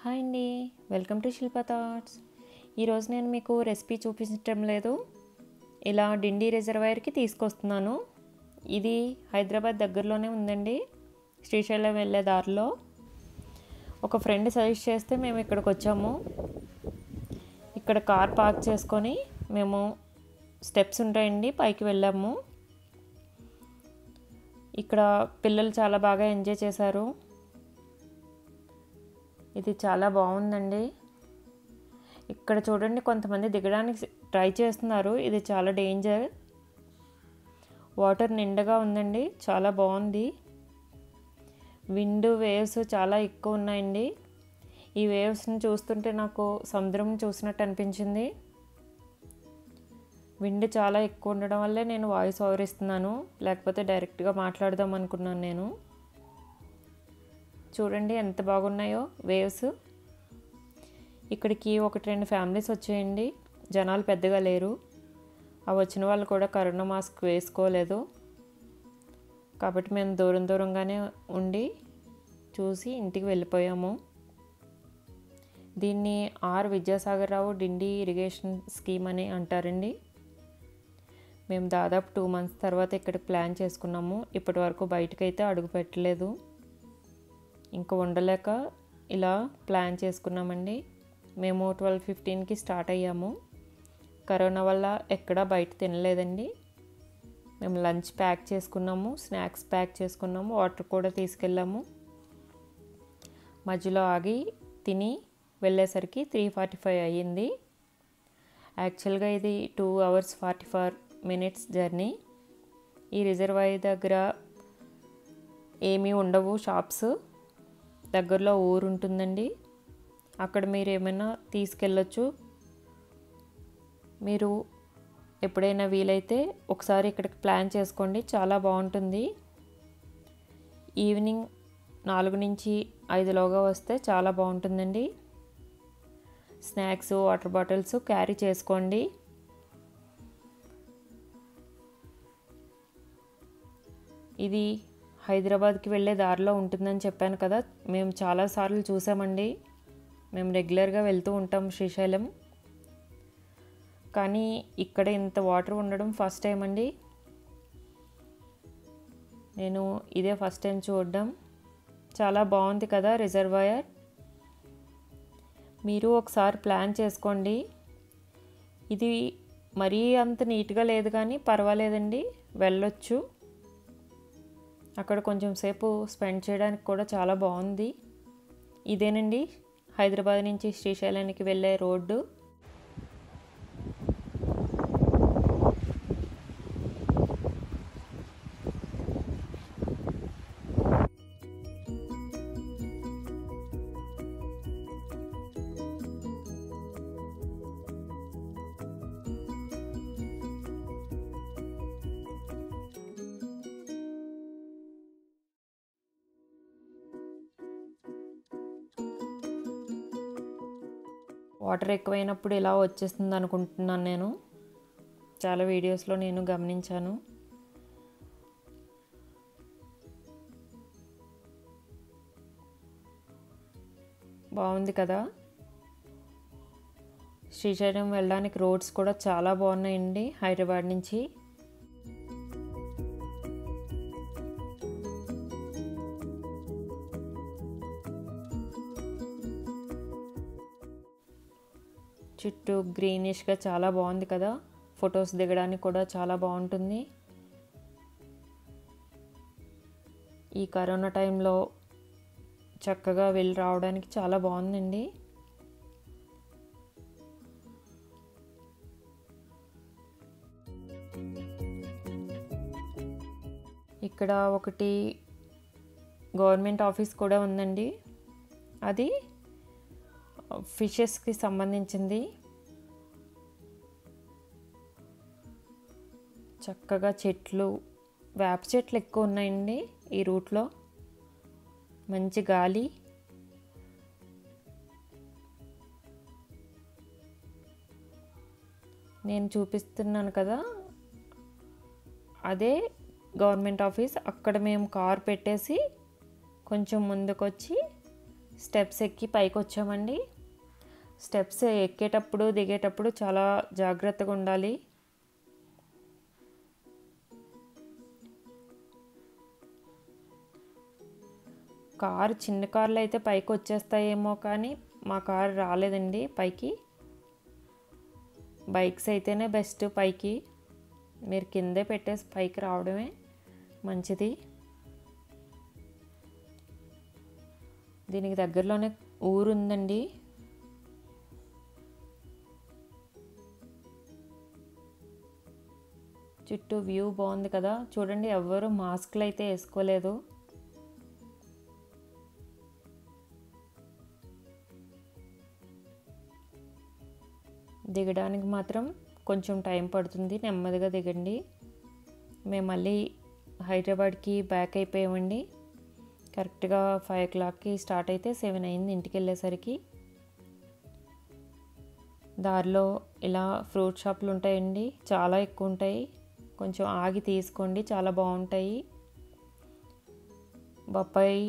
hi అండి welcome to Shilpa thoughts ఈరోజు నేను మీకు రెసిపీ చూపించటం లేదు ఇలా డిండి రిజర్వాయర్కి తీసుకొస్తున్నాను ఇది హైదరాబాద్ దగ్గరలోనే ఉందండి శ్రీశైలం వెళ్ళే దారిలో ఒక ఫ్రెండ్ సజెస్ట్ చేస్తే మేము ఇక్కడికి వచ్చాము ఇక్కడ కార్ పార్క్ చేసుకొని మేము స్టెప్స్ ఉంటాయండి పైకి వెళ్ళాము ఇక్కడ పిల్లలు చాలా బాగా ఎంజాయ్ చేశారు ఇది చాలా బాగుందండి ఇక్కడ చూడండి కొంతమంది దిగడానికి ట్రై చేస్తున్నారు ఇది చాలా డేంజర్ వాటర్ నిండుగా ఉందండి చాలా బాగుంది విండ్ వేవ్స్ చాలా ఎక్కువ ఉన్నాయండి ఈ వేవ్స్ని చూస్తుంటే నాకు సముద్రం చూసినట్టు అనిపించింది విండ్ చాలా ఎక్కువ ఉండడం వల్లే నేను వాయిస్ ఓవర్ ఇస్తున్నాను లేకపోతే డైరెక్ట్గా మాట్లాడదాం అనుకున్నాను నేను చూడండి ఎంత బాగున్నాయో వేవ్స్ ఇక్కడికి ఒకటి రెండు ఫ్యామిలీస్ వచ్చేయండి జనాలు పెద్దగా లేరు ఆ వచ్చిన వాళ్ళు కూడా కరోనా మాస్క్ వేసుకోలేదు కాబట్టి మేము దూరం దూరంగానే ఉండి చూసి ఇంటికి వెళ్ళిపోయాము దీన్ని R Vidyasagar Rao Dindi irrigation scheme అని అంటారండి మేము దాదాపు టూ మంత్స్ తర్వాత ఇక్కడ ప్లాన్ చేసుకున్నాము ఇప్పటి వరకు బయటకైతే అడుగు పెట్టలేదు ఇంకా ఉండలేక ఇలా ప్లాన్ చేసుకున్నామండి మేము ట్వెల్వ్ ఫిఫ్టీన్కి స్టార్ట్ అయ్యాము కరోనా వల్ల ఎక్కడా బయట తినలేదండి మేము లంచ్ ప్యాక్ చేసుకున్నాము స్నాక్స్ ప్యాక్ చేసుకున్నాము వాటర్ కూడా తీసుకెళ్ళాము మధ్యలో ఆగి తిని వెళ్ళేసరికి త్రీ ఫార్టీ ఫైవ్ అయ్యింది యాక్చువల్గా ఇది two hours forty four minutes journey ఈ రిజర్వాయర్ దగ్గర ఏమీ ఉండవు షాప్స్ దగ్గరలో ఊరు ఉంటుందండి అక్కడ మీరు ఏమైనా తీసుకెళ్ళొచ్చు మీరు ఎప్పుడైనా వీలైతే ఒకసారి ఇక్కడికి ప్లాన్ చేసుకోండి చాలా బాగుంటుంది ఈవినింగ్ నాలుగు నుంచి ఐదులోగా వస్తే చాలా బాగుంటుందండి స్నాక్స్ వాటర్ బాటిల్స్ క్యారీ చేసుకోండి ఇది హైదరాబాద్కి వెళ్ళే దారిలో ఉంటుందని చెప్పాను కదా మేము చాలాసార్లు చూసామండి మేము రెగ్యులర్గా వెళ్తూ ఉంటాం శ్రీశైలం కానీ ఇక్కడ ఇంత వాటర్ ఉండడం ఫస్ట్ టైం అండి నేను ఇదే ఫస్ట్ టైం చూడడం చాలా బాగుంది కదా రిజర్వాయర్ మీరు ఒకసారి ప్లాన్ చేసుకోండి ఇది మరీ అంత నీట్గా లేదు కానీ పర్వాలేదండి వెళ్ళొచ్చు అక్కడ కొంచెం సేపు స్పెండ్ చేయడానికి కూడా చాలా బాగుంది ఇదేనండి హైదరాబాద్ నుంచి శ్రీశైలానికి వెళ్ళే రోడ్డు వాటర్ ఎక్కువైనప్పుడు ఇలా వచ్చేస్తుంది అనుకుంటున్నాను నేను చాలా వీడియోస్లో నేను గమనించాను బాగుంది కదా శ్రీశైలం వెళ్ళడానికి రోడ్స్ కూడా చాలా బాగున్నాయండి హైదరాబాద్ నుంచి చుట్టూ గ్రీనిష్గా చాలా బాగుంది కదా ఫొటోస్ దిగడానికి కూడా చాలా బాగుంటుంది ఈ కరోనా టైంలో చక్కగా వెళ్ళి రావడానికి చాలా బాగుందండి ఇక్కడ ఒకటి గవర్నమెంట్ ఆఫీస్ కూడా ఉందండి అది ఫిషెస్కి సంబంధించింది చక్కగా చెట్లు వేప చెట్లు ఎక్కువ ఉన్నాయండి ఈ రూట్లో మంచి గాలి నేను చూపిస్తున్నాను కదా అదే గవర్నమెంట్ ఆఫీస్ అక్కడ మేము కార్ పెట్టేసి కొంచెం ముందుకొచ్చి స్టెప్స్ ఎక్కి పైకి వచ్చామండి స్టెప్స్ ఎక్కేటప్పుడు దిగేటప్పుడు చాలా జాగ్రత్తగా ఉండాలి కారు చిన్న కార్లు అయితే పైకి వచ్చేస్తాయేమో కానీ మా కారు రాలేదండి పైకి బైక్స్ అయితేనే బెస్ట్ పైకి మీరు కిందే పెట్టేసి పైకి రావడమే మంచిది దీనికి దగ్గరలోనే ఊరు ఉందండి చుట్టూ వ్యూ బాగుంది కదా చూడండి ఎవ్వరు మాస్క్లు అయితే వేసుకోలేదు దిగడానికి మాత్రం కొంచెం టైం పడుతుంది నెమ్మదిగా దిగండి మేము మళ్ళీ హైదరాబాద్కి బ్యాక్ అయిపోయామండి కరెక్ట్గా ఫైవ్ ఓ క్లాక్కి స్టార్ట్ అయితే సెవెన్ అయింది ఇంటికి వెళ్ళేసరికి దారిలో ఇలా ఫ్రూట్ షాపులు ఉంటాయండి చాలా ఎక్కువ ఉంటాయి కొంచెం ఆగి తీసుకోండి చాలా బాగుంటాయి బొప్పాయి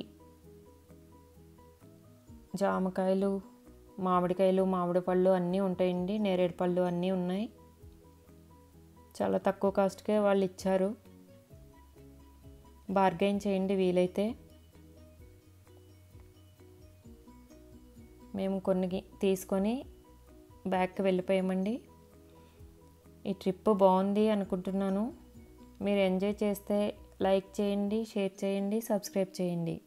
జామకాయలు మామిడికాయలు మామిడి పళ్ళు అన్నీ ఉంటాయండి నేరేడు పళ్ళు అన్నీ ఉన్నాయి చాలా తక్కువ కాస్ట్కే వాళ్ళు ఇచ్చారు బార్గెయిన్ చేయండి వీలైతే మేము కొన్ని తీసుకొని బ్యాక్కి వెళ్ళిపోయామండి ఈ ట్రిప్ బాగుంది అనుకుంటున్నాను మీరు ఎంజాయ్ చేస్తే లైక్ చేయండి షేర్ చేయండి సబ్స్క్రైబ్ చేయండి